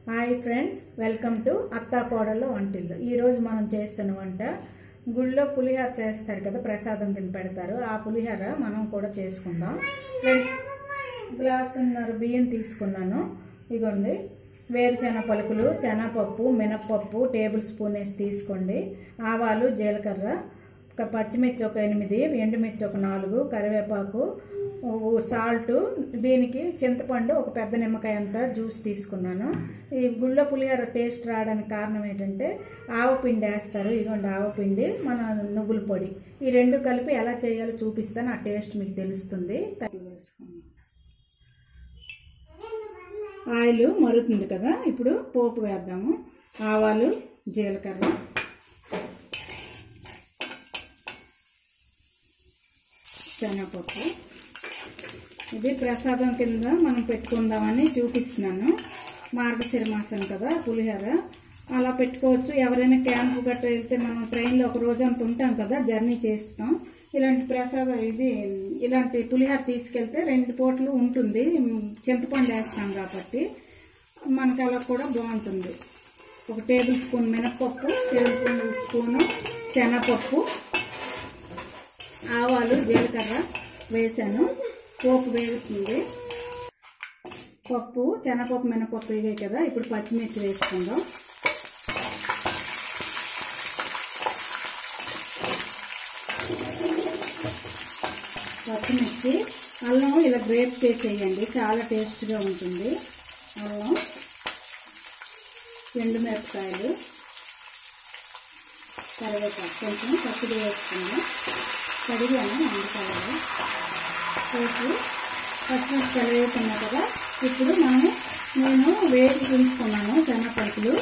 hi friends welcome to అత్తా కోడల్లో వంటిల్లు ఈరోజు మనం చేస్తున్న వంట గుళ్ళో పులిహోర చేస్తారు కదా ప్రసాదం కింద పెడతారు ఆ పులిహోర మనం కూడా చేసుకుందాం రెండు గ్లాసున్నర బియ్యం తీసుకున్నాను ఇగోండి వేరుశెనగ పలుకులు శనగపప్పు మినప్పప్పు టేబుల్ స్పూన్ వేసి తీసుకోండి ఆవాలు జీలకర్ర ఒక పచ్చిమిర్చి ఒక ఎనిమిది ఎండుమిర్చి ఒక నాలుగు కరివేపాకు సాల్ట్ దీనికి చింతపండు ఒక పెద్ద నిమ్మకాయ అంత జ్యూస్ తీసుకున్నాను ఈ గుళ్ళ పులిహోర టేస్ట్ రావడానికి కారణం ఏంటంటే ఆవపిండి వేస్తారు ఇదిగోండి ఆవపిండి మన నువ్వుల పొడి ఈ రెండు కలిపి ఎలా చేయాలో చూపిస్తాను ఆ టేస్ట్ మీకు తెలుస్తుంది వేసుకున్నాను ఆయిల్ మరుగుతుంది కదా ఇప్పుడు పోపు వేద్దాము ఆవాలు జీలకర్ర శనగపప్పు ఇది ప్రసాదం కింద మనం పెట్టుకుందామని చూపిస్తున్నాను మార్గశిర మాసం కదా పులిహోర అలా పెట్టుకోవచ్చు ఎవరైనా క్యాంపు గట్రా వెళ్తే మనం ట్రైన్లో ఒక రోజు అంత ఉంటాం కదా జర్నీ చేస్తాం ఇలాంటి ప్రసాదం ఇది ఇలాంటి పులిహోర తీసుకెళ్తే రెండు పూటలు ఉంటుంది చింతపండు వేస్తాం కాబట్టి మనకు అలా కూడా బాగుంటుంది ఒక టేబుల్ స్పూన్ మినపప్పు టేబుల్ స్పూను శనగపప్పు ఆవాలు జీలకర్ర వేసాను పోపు వేగుతుంది పప్పు శనగపప్పు మినపప్పు వేగాయి కదా ఇప్పుడు పచ్చిమిర్చి వేసుకుందాం పచ్చిమిర్చి అల్లం ఇలా గ్రేప్ చేసేయండి చాలా టేస్ట్గా ఉంటుంది అల్లం ఎండుమిరపకాయలు కరివేపాకు కొంచెం పచ్చిడి వేసుకుందాం కడిగాను అందుకలరు వేసి పచ్చిమిరపకాయలు వేసుకున్నా కదా ఇప్పుడు మనము నేను వేసి తీసుకున్నాను శనగపరుపులు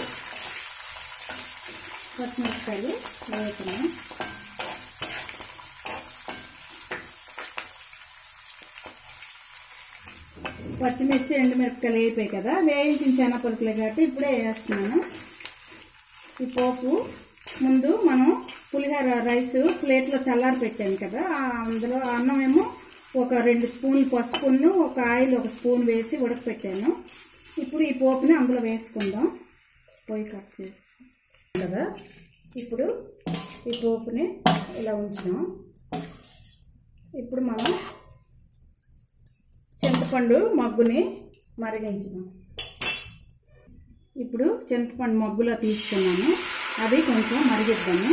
పచ్చిమిరపకాయలు వేసుకున్నాం పచ్చిమిర్చి ఎండుమిరపకాయలు వేయిపోయి కదా వేయించిన శనగపరుపులే కాబట్టి ఇప్పుడే వేస్తున్నాను ఈ పోపు ముందు మనం పులిహోర రైస్ ప్లేట్లో చల్లారి పెట్టాను కదా అందులో అన్నం ఏమో ఒక రెండు స్పూన్లు పసుపును ఒక ఆయిల్ ఒక స్పూన్ వేసి ఉడకపెట్టాను ఇప్పుడు ఈ పోపుని అందులో వేసుకుందాం పొయ్యి కట్ చేసి కదా ఇప్పుడు ఈ పోపుని ఇలా ఉంచినాం ఇప్పుడు మనం చింతపండు మగ్గుని మరిగించుదాం ఇప్పుడు చింతపండు మగ్గులో తీసుకున్నాను అది కొంచెం మరిగిద్దాము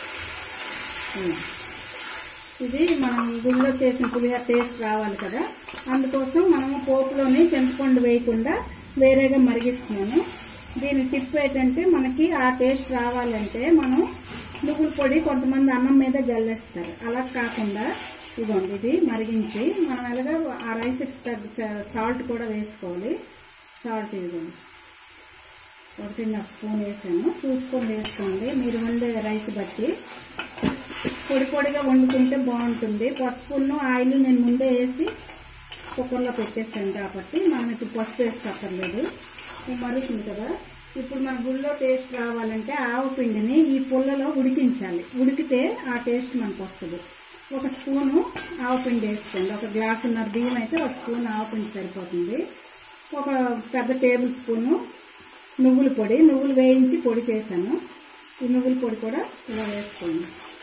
ఇది మనం గుళ్ళో చేసిన పులిహోర టేస్ట్ రావాలి కదా అందుకోసం మనము పోపులోని చింతపండు వేయకుండా వేరేగా మరిగిస్తున్నాను దీని టిప్ ఏంటంటే మనకి ఆ టేస్ట్ రావాలంటే మనం నువ్వుల పొడి కొంతమంది అన్నం మీద జల్లేస్తారు అలా కాకుండా ఇదిగోండి ఇది మరిగించి మనం ఎలాగా ఆ రైస్ సాల్ట్ కూడా వేసుకోవాలి సాల్ట్ ఇదిగోండి ఒకటిన్నర స్పూన్ వేసాను చూసుకొని వేసుకోండి మీరు వండే రైస్ బట్టి పొడి పొడిగా వండుకుంటే బాగుంటుంది పసుపును ఆయిల్ నేను ముందే వేసి కుక్కర్లో పెట్టేసాను కాబట్టి మనం ఇప్పుడు పసుపు వేసుకోక్కర్లేదు మరుగుతుంది కదా ఇప్పుడు మన గుళ్ళో టేస్ట్ రావాలంటే ఆవు పిండిని ఈ పుల్లలో ఉడికించాలి ఉడికితే ఆ టేస్ట్ మనకు వస్తుంది ఒక స్పూను ఆవపిండి వేసుకోండి ఒక గ్లాసున్నర బియ్యం అయితే ఒక స్పూన్ ఆవపిండి సరిపోతుంది ఒక పెద్ద టేబుల్ స్పూను నువ్వుల పొడి నువ్వులు వేయించి పొడి చేశాను ఈ నువ్వుల పొడి కూడా ఇలా వేసుకోండి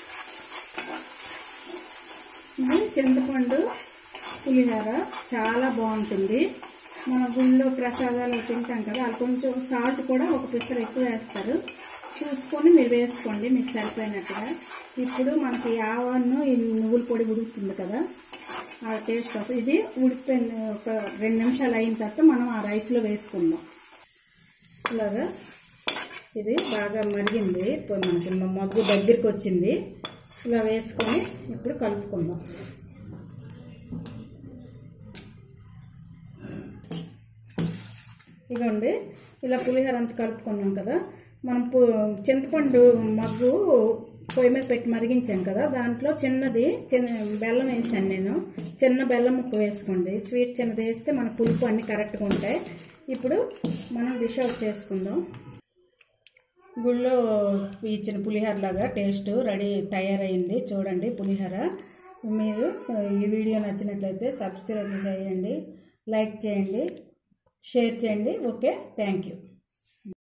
ఇది చింతపండు పులిహోర చాలా బాగుంటుంది మన గుళ్ళో ప్రసాదాలు తింటాం కదా అది కొంచెం సాల్ట్ కూడా ఒక పిక్కర్ ఎక్కువ వేస్తారు చూసుకొని మీరు వేసుకోండి మీకు సరిపోయినట్టుగా ఇప్పుడు మనకి ఆవాను ఈ నువ్వుల పొడి ఉడుకుతుంది కదా ఆ టేస్ట్ వస్తుంది ఇది ఉడికిపోయిన ఒక రెండు నిమిషాలు అయిన తర్వాత మనం ఆ రైస్లో వేసుకుందాం ఇలాగా ఇది బాగా మరిగింది ఇప్పుడు మనకి మగ్గు దగ్గరికి వచ్చింది ఇలా వేసుకొని ఇప్పుడు కలుపుకుందాం ఇదిగోండి ఇలా పులిహోర అంతా కలుపుకున్నాం కదా మనం చింతపండు మగ్గు పొయ్యి మీద పెట్టి మరిగించాం కదా దాంట్లో చిన్నది చిన్న బెల్లం వేసాను నేను చిన్న బెల్లం ముక్క వేసుకోండి స్వీట్ చిన్నది వేస్తే మన పులుపు అన్నీ కరెక్ట్గా ఉంటాయి ఇప్పుడు మనం డిష్ అవుట్ చేసుకుందాం గుళ్ళో ఇచ్చిన పులిహోర లాగా టేస్ట్ రెడీ తయారైంది చూడండి పులిహోర మీరు ఈ వీడియో నచ్చినట్లయితే సబ్స్క్రైబ్ చేయండి లైక్ చేయండి షేర్ చేయండి ఓకే థ్యాంక్ యూ